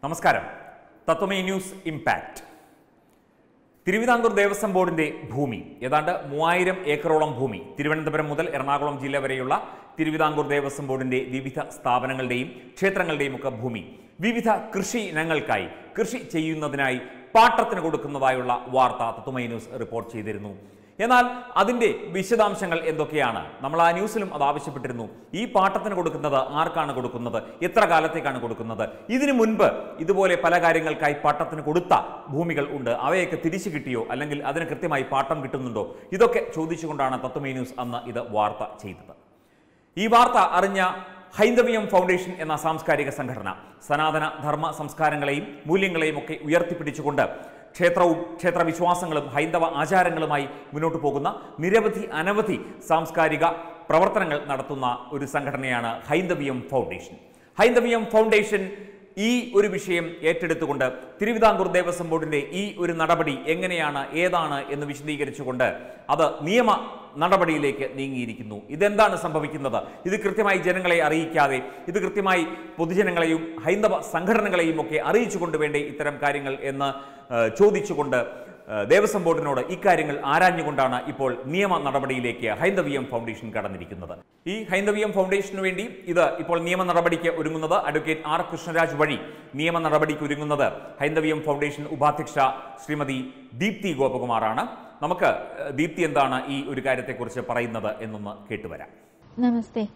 നമസ്കാരം തത്വമേ news impact Thiruvithamkoor Devaswom ബോർഡിന്റെ ഭൂമി ഏതാണ്ട് മൂവായിരം ഏക്കറോളം ഭൂമി തിരുവനന്തപുരം മുതൽ എറണാകുളം ജില്ല വരെയുള്ള തിരുവിതാംകൂർ ദേവസ്വം ബോർഡിന്റെ വിവിധ സ്ഥാപനങ്ങളുടെയും ക്ഷേത്രങ്ങളുടെയും ഒക്കെ ഭൂമി വിവിധ കൃഷി ഇനങ്ങൾക്കായി കൃഷി ചെയ്യുന്നതിനായി പാട്ടത്തിന് കൊടുക്കുന്നതായുള്ള വാർത്ത തത്വമൈ ന്യൂസ് റിപ്പോർട്ട് ചെയ്തിരുന്നു എന്നാൽ അതിന്റെ വിശദാംശങ്ങൾ എന്തൊക്കെയാണ് നമ്മൾ ആ ന്യൂസിലും അത് ആവശ്യപ്പെട്ടിരുന്നു ഈ പാട്ടത്തിന് കൊടുക്കുന്നത് ആർക്കാണ് കൊടുക്കുന്നത് എത്ര കാലത്തേക്കാണ് കൊടുക്കുന്നത് ഇതിനു മുൻപ് ഇതുപോലെ പല കാര്യങ്ങൾക്കായി പാട്ടത്തിന് കൊടുത്ത ഭൂമികൾ ഉണ്ട് അവയൊക്കെ തിരിച്ചു കിട്ടിയോ അല്ലെങ്കിൽ അതിന് കൃത്യമായി പാട്ടം കിട്ടുന്നുണ്ടോ ഇതൊക്കെ ചോദിച്ചുകൊണ്ടാണ് തത്വമേ ന്യൂസ് അന്ന് ഇത് വാർത്ത ചെയ്തത് ഈ വാർത്ത അറിഞ്ഞ ഹൈന്ദവീയം ഫൗണ്ടേഷൻ എന്ന സാംസ്കാരിക സംഘടന സനാതന ധർമ്മ സംസ്കാരങ്ങളെയും മൂല്യങ്ങളെയും ഒക്കെ ഉയർത്തിപ്പിടിച്ചുകൊണ്ട് ക്ഷേത്രവും ക്ഷേത്ര വിശ്വാസങ്ങളും ഹൈന്ദവ ആചാരങ്ങളുമായി മുന്നോട്ട് പോകുന്ന നിരവധി അനവധി സാംസ്കാരിക പ്രവർത്തനങ്ങൾ നടത്തുന്ന ഒരു സംഘടനയാണ് ഹൈന്ദവീയം ഫൗണ്ടേഷൻ ഹൈന്ദവീയം ഫൗണ്ടേഷൻ ഈ ഒരു വിഷയം ഏറ്റെടുത്തുകൊണ്ട് തിരുവിതാംകൂർ ദേവസ്വം ബോർഡിന്റെ ഈ ഒരു നടപടി എങ്ങനെയാണ് ഏതാണ് എന്ന് വിശദീകരിച്ചുകൊണ്ട് അത് നിയമ നടപടിയിലേക്ക് നീങ്ങിയിരിക്കുന്നു ഇതെന്താണ് സംഭവിക്കുന്നത് ഇത് കൃത്യമായി ജനങ്ങളെ അറിയിക്കാതെ ഇത് കൃത്യമായി പൊതുജനങ്ങളെയും ഹൈന്ദവ സംഘടനകളെയും ഒക്കെ അറിയിച്ചുകൊണ്ട് വേണ്ടേ ഇത്തരം കാര്യങ്ങൾ എന്ന് ഏഹ്, ചോദിച്ചുകൊണ്ട് ഏഹ്, ദേവസ്വം ബോർഡിനോട് ഇക്കാര്യങ്ങൾ ആരാഞ്ഞുകൊണ്ടാണ് ഇപ്പോൾ നിയമ നടപടിയിലേക്ക് ഹൈന്ദവീയം ഫൗണ്ടേഷൻ കടന്നിരിക്കുന്നത് ഈ ഹൈന്ദവീയം ഫൗണ്ടേഷന് വേണ്ടി ഇത് ഇപ്പോൾ നിയമ നടപടിക്ക് ഒരുങ്ങുന്നത് അഡ്വക്കേറ്റ് ആർ കൃഷ്ണരാജ് വഴി നിയമ നടപടിക്ക് ഒരുങ്ങുന്നത് ഹൈന്ദവീയം ഫൗണ്ടേഷൻ ഉപാധ്യക്ഷ ശ്രീമതി ദീപ്തി ഗോപകുമാറാണ് നമുക്ക് ഏഹ്, ദീപ്തി എന്താണ് ഈ ഒരു കാര്യത്തെക്കുറിച്ച് പറയുന്നത് എന്നൊന്ന് കേട്ടുവരാം നമസ്തേ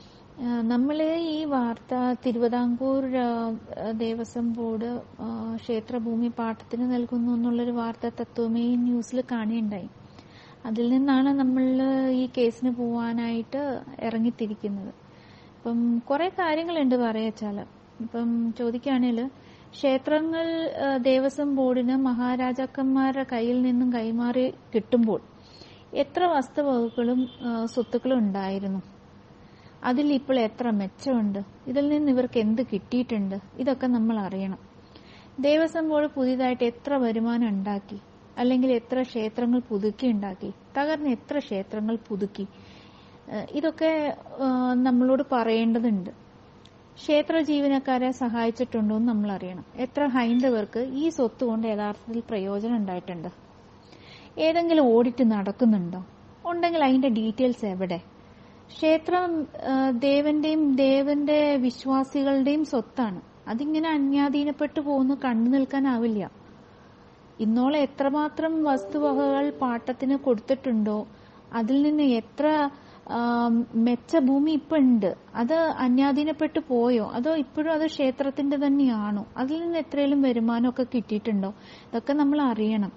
നമ്മൾ ഈ വാർത്ത തിരുവിതാംകൂർ ആ, ദേവസ്വം ബോർഡ് ആ, ക്ഷേത്രഭൂമി പാട്ടത്തിന് നൽകുന്നു എന്നുള്ളൊരു വാർത്ത തത്വമേ ന്യൂസിൽ കാണുകയുണ്ടായി അതിൽ നിന്നാണ് നമ്മൾ ഈ കേസിന് പോവാനായിട്ട് ഇറങ്ങിത്തിരിക്കുന്നത് ഇപ്പം കുറെ കാര്യങ്ങളുണ്ട് പറയാച്ചാല് ഇപ്പം ചോദിക്കുകയാണെങ്കിൽ ക്ഷേത്രങ്ങൾ ആ, ദേവസ്വം ബോർഡിന് മഹാരാജാക്കന്മാരുടെ കയ്യിൽ നിന്നും കൈമാറി കിട്ടുമ്പോൾ എത്ര വസ്തുവകകളും ആ, സ്വത്തുക്കളും ഉണ്ടായിരുന്നു അതിൽ ഇപ്പോൾ എത്ര മെച്ചമുണ്ട് ഇതിൽ നിന്ന് ഇവർക്ക് എന്ത് കിട്ടിയിട്ടുണ്ട് ഇതൊക്കെ നമ്മൾ അറിയണം ദേവസ്വം ബോർഡ് പുതിയതായിട്ട് എത്ര വരുമാനം ഉണ്ടാക്കി അല്ലെങ്കിൽ എത്ര ക്ഷേത്രങ്ങൾ പുതുക്കി ഉണ്ടാക്കി തകർന്ന് എത്ര ക്ഷേത്രങ്ങൾ പുതുക്കി ഏഹ് ഇതൊക്കെ ഏഹ് നമ്മളോട് പറയേണ്ടതുണ്ട് ക്ഷേത്ര ജീവനക്കാരെ സഹായിച്ചിട്ടുണ്ടോ എന്ന് നമ്മൾ അറിയണം എത്ര ഹൈന്ദവർക്ക് ഈ സ്വത്ത് കൊണ്ട് യഥാർത്ഥത്തിൽ പ്രയോജനം ഉണ്ടായിട്ടുണ്ട് ഏതെങ്കിലും ഓഡിറ്റ് നടക്കുന്നുണ്ടോ ഉണ്ടെങ്കിൽ അതിന്റെ ഡീറ്റെയിൽസ് എവിടെ ക്ഷേത്രം ആ, ദേവന്റെയും ദേവന്റെ വിശ്വാസികളുടെയും സ്വത്താണ് അതിങ്ങനെ അന്യാധീനപ്പെട്ടു പോകുന്നു കണ്ടു നിൽക്കാനാവില്ല ഇന്നോളം എത്രമാത്രം വസ്തുവകകൾ പാട്ടത്തിന് കൊടുത്തിട്ടുണ്ടോ അതിൽ നിന്ന് എത്ര ആ, മെച്ച ഭൂമി ഇപ്പൊ ഉണ്ട് അത് അന്യാധീനപ്പെട്ടു പോയോ അതോ ഇപ്പോഴും അത് ക്ഷേത്രത്തിന്റെ തന്നെയാണോ അതിൽ നിന്ന് എത്രയും വരുമാനമൊക്കെ കിട്ടിയിട്ടുണ്ടോ ഇതൊക്കെ നമ്മൾ അറിയണം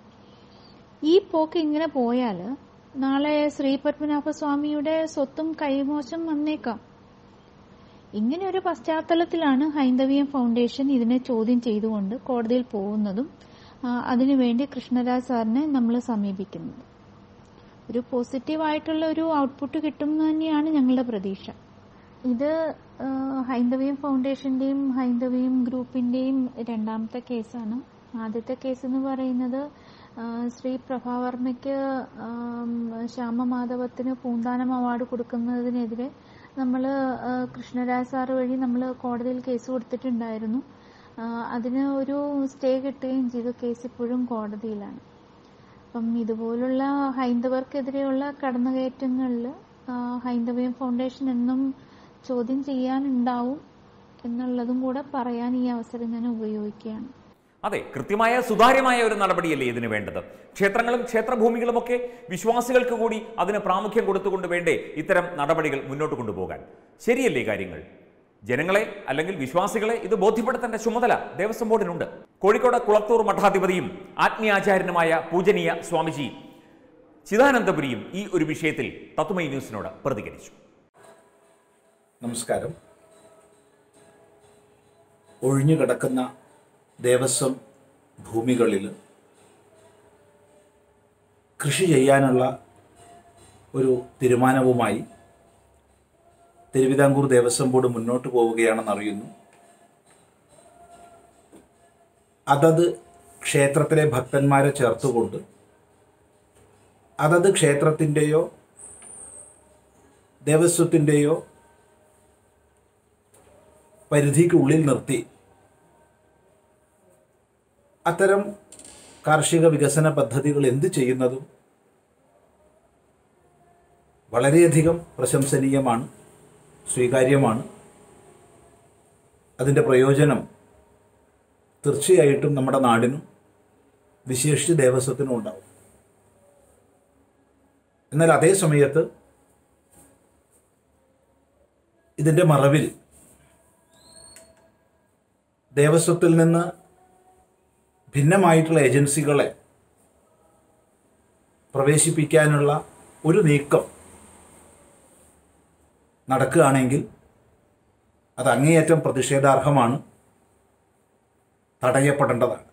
ഈ പോക്ക് ഇങ്ങനെ പോയാല് നാളെ ശ്രീ പത്മനാഭ സ്വാമിയുടെ സ്വത്തും കൈമോശം വന്നേക്കാം ഇങ്ങനെ ഒരു പശ്ചാത്തലത്തിലാണ് ഹൈന്ദവീയം ഫൗണ്ടേഷൻ ഇതിനെ ചോദ്യം ചെയ്തുകൊണ്ട് കോടതിയിൽ പോകുന്നതും ആ, അതിനുവേണ്ടി കൃഷ്ണരാജ് സാറിനെ നമ്മൾ സമീപിക്കുന്നത് ഒരു പോസിറ്റീവായിട്ടുള്ള ഒരു ഔട്ട്പുട്ട് കിട്ടും എന്ന് തന്നെയാണ് ഞങ്ങളുടെ പ്രതീക്ഷ ഇത് ആ, ഹൈന്ദവീയം ഫൗണ്ടേഷന്റെയും ഹൈന്ദവീയം ഗ്രൂപ്പിന്റെയും രണ്ടാമത്തെ കേസാണ് ആദ്യത്തെ കേസ് എന്ന് പറയുന്നത് ആ, ശ്രീ പ്രഭാവർമ്മയ്ക്ക് ആം, ശ്യാമമാധവത്തിന് പൂന്താനം അവാർഡ് കൊടുക്കുന്നതിനെതിരെ നമ്മൾ കൃഷ്ണരാജ് സാർ വഴി നമ്മൾ കോടതിയിൽ കേസ് കൊടുത്തിട്ടുണ്ടായിരുന്നു ആ, അതിന് ഒരു സ്റ്റേ കിട്ടുകയും ചെയ്തു കേസ് ഇപ്പോഴും കോടതിയിലാണ് അപ്പം ഇതുപോലുള്ള ഹൈന്ദവർക്കെതിരെയുള്ള കടന്നുകയറ്റങ്ങളിൽ ഹൈന്ദവീയം ഫൗണ്ടേഷൻ എന്നും ചോദ്യം ചെയ്യാനുണ്ടാവും എന്നുള്ളതും കൂടെ പറയാൻ ഈ അവസരം ഞാൻ ഉപയോഗിക്കുകയാണ് അതെ കൃത്യമായ സുതാര്യമായ ഒരു നടപടിയല്ലേ ഇതിന് വേണ്ടത് ക്ഷേത്രങ്ങളും ക്ഷേത്രഭൂമികളുമൊക്കെ വിശ്വാസികൾക്ക് കൂടി അതിന് പ്രാമുഖ്യം കൊടുത്തുകൊണ്ട് വേണ്ടേ ഇത്തരം നടപടികൾ മുന്നോട്ട് കൊണ്ടുപോകാൻ ശരിയല്ലേ കാര്യങ്ങൾ ജനങ്ങളെ അല്ലെങ്കിൽ വിശ്വാസികളെ ഇത് ബോധ്യപ്പെടുത്തേണ്ട ചുമതല ദേവസ്വം ബോർഡിനുണ്ട് കോഴിക്കോട് കുളത്തൂർ മഠാധിപതിയും ആത്മീയാചാര്യനുമായ പൂജനീയ സ്വാമിജി ചിദാനന്ദപുരിയും ഈ ഒരു വിഷയത്തിൽ തത്വമൈ ന്യൂസിനോട് പ്രതികരിച്ചു നമസ്കാരം ഒഴിഞ്ഞു കിടക്കുന്ന ദേവസ്വം ഭൂമികളിൽ കൃഷി ചെയ്യാനുള്ള ഒരു തീരുമാനവുമായി തിരുവിതാംകൂർ ദേവസ്വം ബോർഡ് മുന്നോട്ട് പോവുകയാണെന്ന് അറിയുന്നു അതത് ക്ഷേത്രത്തിലെ ഭക്തന്മാരെ ചേർത്തുകൊണ്ട് അതത് ക്ഷേത്രത്തിൻ്റെയോ ദേവസ്വത്തിൻ്റെയോ പരിധിക്കുള്ളിൽ നിർത്തി അത്തരം കാർഷിക വികസന പദ്ധതികൾ എന്ത് ചെയ്യുന്നതും വളരെയധികം പ്രശംസനീയമാണ് സ്വീകാര്യമാണ് അതിൻ്റെ പ്രയോജനം തീർച്ചയായിട്ടും നമ്മുടെ നാടിനും വിശേഷിച്ച് ദേവസ്വത്തിനും ഉണ്ടാവും എന്നാൽ അതേ സമയത്ത് ഇതിൻ്റെ മറവിൽ ദേവസ്വത്തിൽ നിന്ന് ഭിന്നമായിട്ടുള്ള ഏജൻസികളെ പ്രവേശിപ്പിക്കാനുള്ള ഒരു നീക്കം നടക്കുകയാണെങ്കിൽ അത് അങ്ങേയറ്റം പ്രതിഷേധാർഹമാണ് തടയപ്പെടേണ്ടതാണ്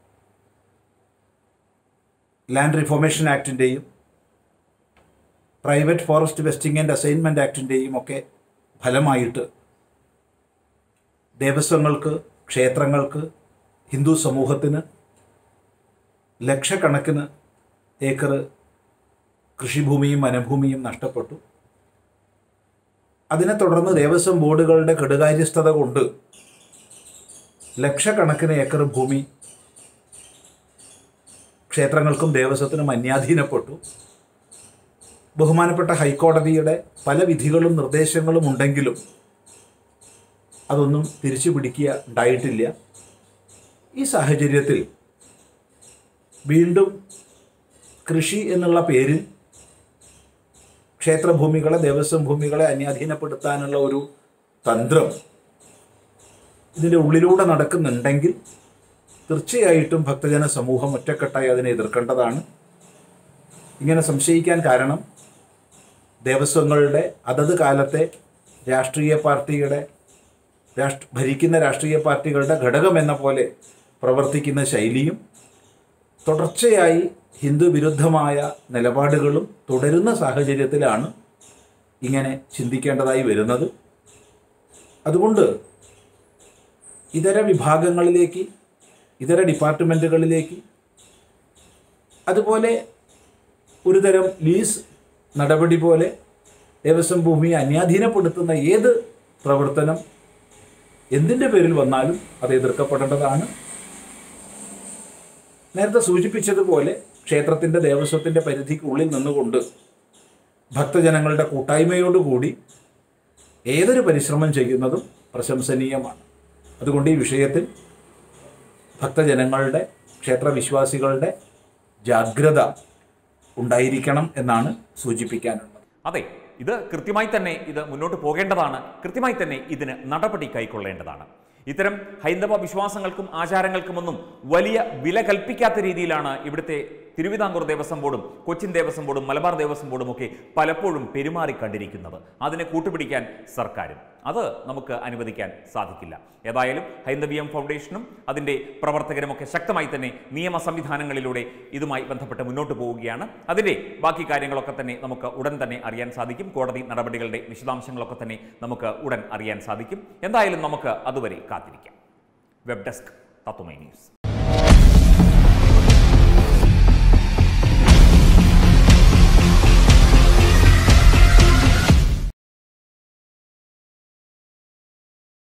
ലാൻഡ് റിഫോർമേഷൻ ആക്ടിൻ്റെയും private forest vesting and assignment ആക്ടിൻ്റെയും ഒക്കെ ഫലമായിട്ട് ദേവസ്വങ്ങൾക്ക് ക്ഷേത്രങ്ങൾക്ക് ഹിന്ദു സമൂഹത്തിന് ലക്ഷക്കണക്കിന് ഏക്കർ കൃഷിഭൂമിയും വനഭൂമിയും നഷ്ടപ്പെട്ടു അതിനെ തുടർന്ന് ദേവസ്വം ബോർഡുകളുടെ കെടുകാര്യസ്ഥത കൊണ്ട് ലക്ഷക്കണക്കിന് ഏക്കർ ഭൂമി ക്ഷേത്രങ്ങൾക്കും ദേവസ്വത്തിനും അന്യാധീനപ്പെട്ടു ബഹുമാനപ്പെട്ട ഹൈക്കോടതിയുടെ പല വിധികളും നിർദ്ദേശങ്ങളും ഉണ്ടെങ്കിലും അതൊന്നും തിരിച്ചു പിടിക്കുക ഉണ്ടായിട്ടില്ല ഈ സാഹചര്യത്തിൽ വീണ്ടും കൃഷി എന്നുള്ള പേരിൽ ക്ഷേത്രഭൂമികളെ ദേവസ്വം ഭൂമികളെ അന്യാധീനപ്പെടുത്താനുള്ള ഒരു തന്ത്രം ഇതിൻ്റെ ഉള്ളിലൂടെ നടക്കുന്നുണ്ടെങ്കിൽ തീർച്ചയായിട്ടും ഭക്തജന സമൂഹം ഒറ്റക്കെട്ടായി അതിനെ എതിർക്കേണ്ടതാണ് ഇങ്ങനെ സംശയിക്കാൻ കാരണം ദേവസ്വങ്ങളുടെ അതത് കാലത്തെ രാഷ്ട്രീയ പാർട്ടിയുടെ രാഷ്ട്ര ഭരിക്കുന്ന രാഷ്ട്രീയ പാർട്ടികളുടെ ഘടകം എന്ന പോലെ പ്രവർത്തിക്കുന്ന ശൈലിയും തുടർച്ചയായി ഹിന്ദു വിരുദ്ധമായ നിലപാടുകളും തുടരുന്ന സാഹചര്യത്തിലാണ് ഇങ്ങനെ ചിന്തിക്കേണ്ടതായി വരുന്നത് അതുകൊണ്ട് ഇതര വിഭാഗങ്ങളിലേക്ക് ഇതര ഡിപ്പാർട്ട്മെൻറ്റുകളിലേക്ക് അതുപോലെ ഒരുതരം ലീസ് നടപടി പോലെ ദേവസ്വം ഭൂമിയെ അന്യാധീനപ്പെടുത്തുന്ന ഏത് പ്രവർത്തനം എന്തിൻ്റെ പേരിൽ വന്നാലും അത് എതിർക്കപ്പെടേണ്ടതാണ് നേരത്തെ സൂചിപ്പിച്ചതുപോലെ ക്ഷേത്രത്തിൻ്റെ ദേവസ്വത്തിൻ്റെ പരിധിക്കുള്ളിൽ നിന്നുകൊണ്ട് ഭക്തജനങ്ങളുടെ കൂട്ടായ്മയോടുകൂടി ഏതൊരു പരിശ്രമം ചെയ്യുന്നതും പ്രശംസനീയമാണ് അതുകൊണ്ട് ഈ വിഷയത്തിൽ ഭക്തജനങ്ങളുടെ ക്ഷേത്രവിശ്വാസികളുടെ ജാഗ്രത ഉണ്ടായിരിക്കണം എന്നാണ് സൂചിപ്പിക്കാനുള്ളത് അതെ ഇത് കൃത്യമായി തന്നെ ഇത് മുന്നോട്ട് പോകേണ്ടതാണ് കൃത്യമായി തന്നെ ഇതിന് നടപടി കൈക്കൊള്ളേണ്ടതാണ് ഇത്തരം ഹൈന്ദവ വിശ്വാസങ്ങൾക്കും ആചാരങ്ങൾക്കുമൊന്നും വലിയ വില കൽപ്പിക്കാത്ത രീതിയിലാണ് ഇവിടുത്തെ തിരുവിതാംകൂർ ദേവസ്വം ബോർഡും കൊച്ചിൻ ദേവസ്വം ബോർഡും മലബാർ ദേവസ്വം ബോർഡും ഒക്കെ പലപ്പോഴും പെരുമാറിക്കണ്ടിരിക്കുന്നത് അതിനെ കൂട്ടുപിടിക്കാൻ സർക്കാരും അത് നമുക്ക് അനുവദിക്കാൻ സാധിക്കില്ല ഏതായാലും ഹൈന്ദവീയം ഫൗണ്ടേഷനും അതിൻ്റെ പ്രവർത്തകരുമൊക്കെ ശക്തമായി തന്നെ നിയമ സംവിധാനങ്ങളിലൂടെ ഇതുമായി ബന്ധപ്പെട്ട് മുന്നോട്ട് പോവുകയാണ് അതിൻ്റെ ബാക്കി കാര്യങ്ങളൊക്കെ തന്നെ നമുക്ക് ഉടൻ തന്നെ അറിയാൻ സാധിക്കും കോടതി നടപടികളുടെ വിശദാംശങ്ങളൊക്കെ തന്നെ നമുക്ക് ഉടൻ അറിയാൻ സാധിക്കും എന്തായാലും നമുക്ക് അതുവരെ കാത്തിരിക്കാം വെബ് ഡെസ്ക് തത്വമൈ ന്യൂസ്